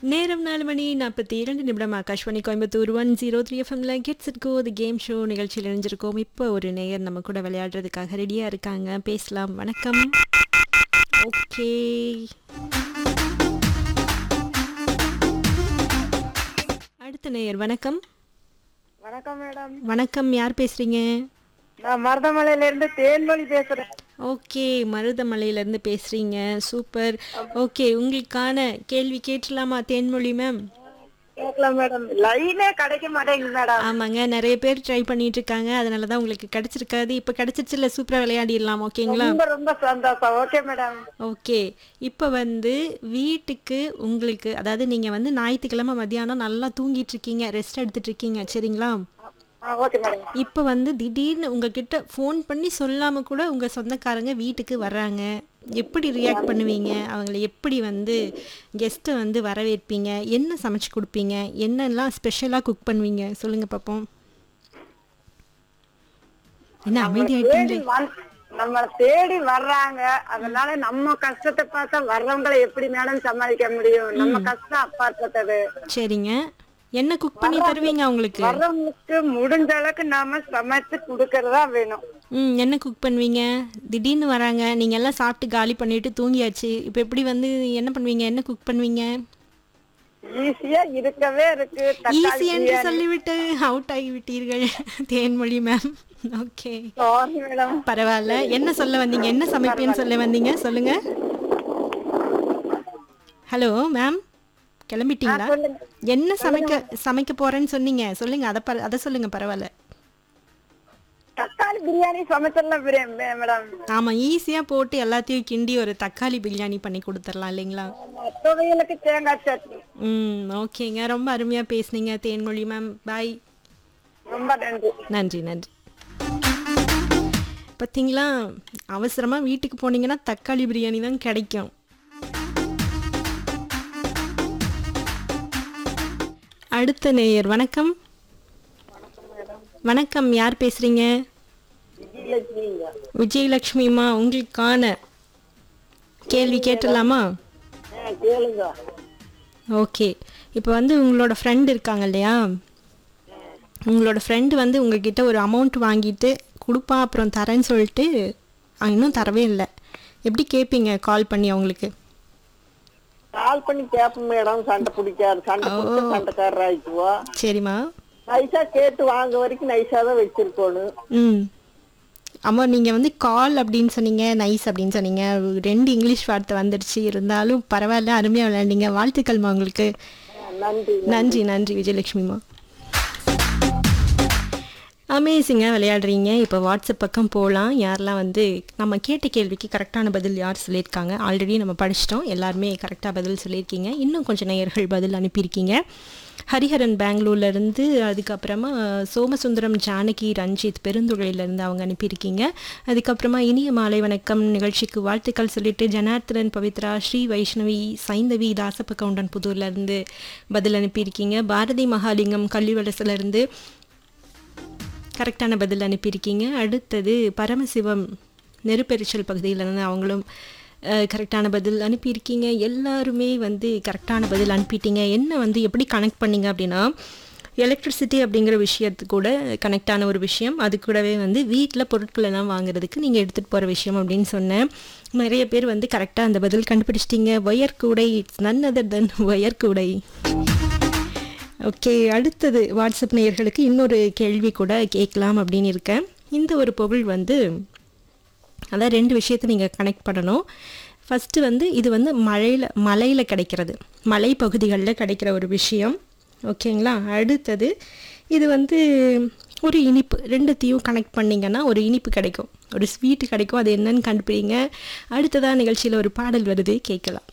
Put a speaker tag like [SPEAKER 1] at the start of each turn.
[SPEAKER 1] நேரம் நாலு மணி நாற்பத்தி இரண்டு நிமிடம் Akashvani Coimbatore one zero three எஃப்எம்ல gets it go the game show நிகழ்ச்சியில் இணைஞ்சிருக்கோம் இப்போ ஒரு நேயர் நம்ம கூட விளையாடுறதுக்காக ரெடியாக இருக்காங்க பேசலாம் வணக்கம் ஓகே அடுத்த நேயர் வணக்கம்
[SPEAKER 2] வணக்கம் மேடம்
[SPEAKER 1] வணக்கம் யார் பேசுறீங்க
[SPEAKER 2] நான் மருதமலையில இருந்து தேன்மொழி பேசுறேன்
[SPEAKER 1] ஓகே மருதமலையிலேருந்து பேசுகிறீங்க சூப்பர் ஓகே உங்களுக்கான கேள்வி கேட்டலாமா தேன்மொழி மேம்
[SPEAKER 2] கேட்கலாம் மேடம் லைனே கிடைக்க மாட்டேங்குது மேடம்
[SPEAKER 1] ஆமாங்க நிறைய பேர் ட்ரை பண்ணிட்டு இருக்காங்க அதனால தான் உங்களுக்கு கிடைச்சிருக்காது இப்போ கிடைச்சிருச்சுல சூப்பராக விளையாடிடலாம் ஓகேங்களா
[SPEAKER 2] ரொம்ப ரொம்ப சந்தோஷம் ஓகே மேடம்
[SPEAKER 1] ஓகே இப்போ வந்து வீட்டுக்கு உங்களுக்கு அதாவது நீங்கள் வந்து ஞாயிற்றுக்கிழமை மத்தியானம் நல்லா தூங்கிட்டு இருக்கீங்க ரெஸ்ட் எடுத்துட்டு இருக்கீங்க சரிங்களா
[SPEAKER 2] ஓகே மேடம்
[SPEAKER 1] இப்போ வந்து திடீர்னு உங்ககிட்ட ஃபோன் பண்ணி சொல்லாமல் கூட உங்கள் சொந்தக்காரங்க வீட்டுக்கு வர்றாங்க எப்படி ரியாக்ட் பண்ணுவீங்க அவங்கள எப்படி வந்து கெஸ்ட்டை வந்து வரவேற்பீங்க என்ன சமைச்சு கொடுப்பீங்க என்னெல்லாம் ஸ்பெஷலாக குக் பண்ணுவீங்க சொல்லுங்கள் பார்ப்போம் என்ன அமைதியாயிட்டீங்களே
[SPEAKER 2] தேடி வந்- நம்மள தேடி வர்றாங்க அதனால நம்ம கஷ்டத்தை பார்த்தா வர்றவங்களை எப்படி மேடம் சமாளிக்க முடியும் நம்ம கஷ்டம் அப்பாற்பட்டது
[SPEAKER 1] சரிங்க என்ன குக் பண்ணி தருவீங்க அவங்களுக்கு
[SPEAKER 2] வர்றவங்களுக்கு முடிஞ்ச அளவுக்கு நாம சமைச்சு கொடுக்கறதா வேணும்
[SPEAKER 1] ம் என்ன குக் பண்ணுவீங்க திடீர்னு வராங்க நீங்கள் எல்லாம் சாப்பிட்டு காலி பண்ணிட்டு தூங்கியாச்சு இப்போ எப்படி வந்து என்ன பண்ணுவீங்க என்ன குக் பண்ணுவீங்க
[SPEAKER 2] ஈஸியா இருக்கவே இருக்கு தக்காளி
[SPEAKER 1] ஈஸி என்று சொல்லிவிட்டு அவுட் ஆகிவிட்டீர்கள் Thenmozhi ma'am okay
[SPEAKER 2] sorry madam
[SPEAKER 1] பரவாயில்ல என்ன சொல்ல வந்தீங்க என்ன சமைப்பேன்னு சொல்ல வந்தீங்க சொல்லுங்க ஹலோ மேம் கிளம்பிட்டீங்களா
[SPEAKER 2] சொல்லுங்க.
[SPEAKER 1] என்ன சமைக்க சமைக்க போறேன்னு சொன்னீங்க சொல்லுங்க அதை பர அதை சொல்லுங்க பரவாயில்ல
[SPEAKER 2] தக்காளி பிரியாணி சமைச்சிடலாம் பிரியாணி மேடம்
[SPEAKER 1] ஆமா ஈஸியா போட்டு எல்லாத்தையும் கிண்டி ஒரு தக்காளி பிரியாணி பண்ணி கொடுத்துடலாம் இல்லைங்களா
[SPEAKER 2] துவையலுக்கு தேங்காய் சட்னி
[SPEAKER 1] ம் ஓகேங்க ரொம்ப அருமையா பேசுனீங்க தேன்மொழி மேம் பாய்
[SPEAKER 2] ரொம்ப நன்றி
[SPEAKER 1] நன்றி நன்றி பார்த்தீங்களா அவசரமா வீட்டுக்கு போனீங்கன்னா தக்காளி பிரியாணி தான் கிடைக்கும் அடுத்த நேயர் வணக்கம் வணக்கம் யார் பேசுறீங்க விஜயலட்சுமிமா உங்களுக்கான கேள்வி கேட்டலாமா
[SPEAKER 2] கேளுங்க
[SPEAKER 1] ஓகே இப்போ வந்து உங்களோட ஃப்ரெண்ட் இருக்காங்க இல்லையா உங்களோட ஃப்ரெண்டு வந்து உங்ககிட்ட ஒரு அமௌண்ட் வாங்கிட்டு கொடுப்பான் அப்புறம் தரேன்னு சொல்லிட்டு அவன் இன்னும் தரவே இல்லை எப்படி கேட்பீங்க கால் பண்ணி அவங்களுக்கு
[SPEAKER 2] கால் பண்ணி கேப்போம் மேடம் சண்டை பிடிக்காது சண்டை பிடிச்ச சண்டைக்காரர் ஆயிக்குவா
[SPEAKER 1] சரிம்மா
[SPEAKER 2] நைஸா கேட்டு வாங்க வரைக்கும் நைஸா தான் வச்சிருக்கணும்
[SPEAKER 1] ம் ஆமாம் நீங்கள் வந்து கால் அப்படின்னு சொன்னீங்க நைஸ் அப்படின்னு சொன்னீங்க ரெண்டு இங்கிலீஷ் வார்த்தை வந்துடுச்சு இருந்தாலும் பரவாயில்ல அருமையாக விளையாண்டீங்க வாழ்த்துக்கள்மா உங்களுக்கு
[SPEAKER 2] நன்றி
[SPEAKER 1] நன்றி நன்றி விஜயலட்சுமிமா அமேசிங்காக விளையாடுறீங்க இப்போ வாட்ஸ்அப் பக்கம் போகலாம் யாரெல்லாம் வந்து நம்ம கேட்ட கேள்விக்கு கரெக்டான பதில் யார் சொல்லியிருக்காங்க ஆல்ரெடி நம்ம படிச்சிட்டோம் எல்லாருமே கரெக்டாக பதில் சொல்லியிருக்கீங்க இன்னும் கொஞ்சம் நேயர்கள் பதில் அனுப்பியிருக்கீங்க ஹரிஹரன் பெங்களூர்லேருந்து அதுக்கப்புறமா சோமசுந்தரம் ஜானகி ரஞ்சித் பெருந்துறையிலேருந்து அவங்க அனுப்பியிருக்கீங்க அதுக்கப்புறமா இனிய மாலை வணக்கம் நிகழ்ச்சிக்கு வாழ்த்துக்கள் சொல்லிட்டு ஜனார்த்தனன் பவித்ரா ஸ்ரீ வைஷ்ணவி சைந்தவி தாசப்ப கவுண்டன் புதூர்லேருந்து பதில் அனுப்பியிருக்கீங்க பாரதி மகாலிங்கம் கள்ளிவலசிலேருந்து கரெக்டான பதில் அனுப்பியிருக்கீங்க அடுத்தது பரமசிவம் நெருப்பெரிச்சல் பகுதியிலேருந்து அவங்களும் அஹ், கரெக்டான பதில் அனுப்பியிருக்கீங்க எல்லாருமே வந்து கரெக்டான பதில் அனுப்பிட்டீங்க என்ன வந்து எப்படி கனெக்ட் பண்ணீங்க அப்படின்னா எலக்ட்ரிசிட்டி அப்படிங்கிற விஷயத்து கூட கனெக்டான ஒரு விஷயம் அது கூடவே வந்து வீட்டில் பொருட்கள் எல்லாம் வாங்குறதுக்கு நீங்கள் எடுத்துகிட்டு போகிற விஷயம் அப்படின்னு சொன்னேன் நிறைய பேர் வந்து கரெக்டாக அந்த பதில் கண்டுபிடிச்சிட்டிங்க ஒயர் கூடை it's none other than wire கூடை ஓகே அடுத்தது வாட்ஸ்அப் நேயர்களுக்கு இன்னொரு கேள்வி கூட கேட்கலாம் அப்படின்னு இருக்கேன் இந்த ஒரு பொருள் வந்து அதான் ரெண்டு விஷயத்தை நீங்கள் கனெக்ட் பண்ணணும் ஃபஸ்ட்டு வந்து இது வந்து மழையில் மலையில் கிடைக்கிறது மலை பகுதிகளில் கிடைக்கிற ஒரு விஷயம் ஓகேங்களா அடுத்தது இது வந்து ஒரு இனிப்பு ரெண்டுத்தையும் கனெக்ட் பண்ணிங்கன்னா ஒரு இனிப்பு கிடைக்கும் ஒரு ஸ்வீட்டு கிடைக்கும் அது என்னன்னு கண்டுபிடிங்க அடுத்ததாக நிகழ்ச்சியில் ஒரு பாடல் வருது கேட்கலாம்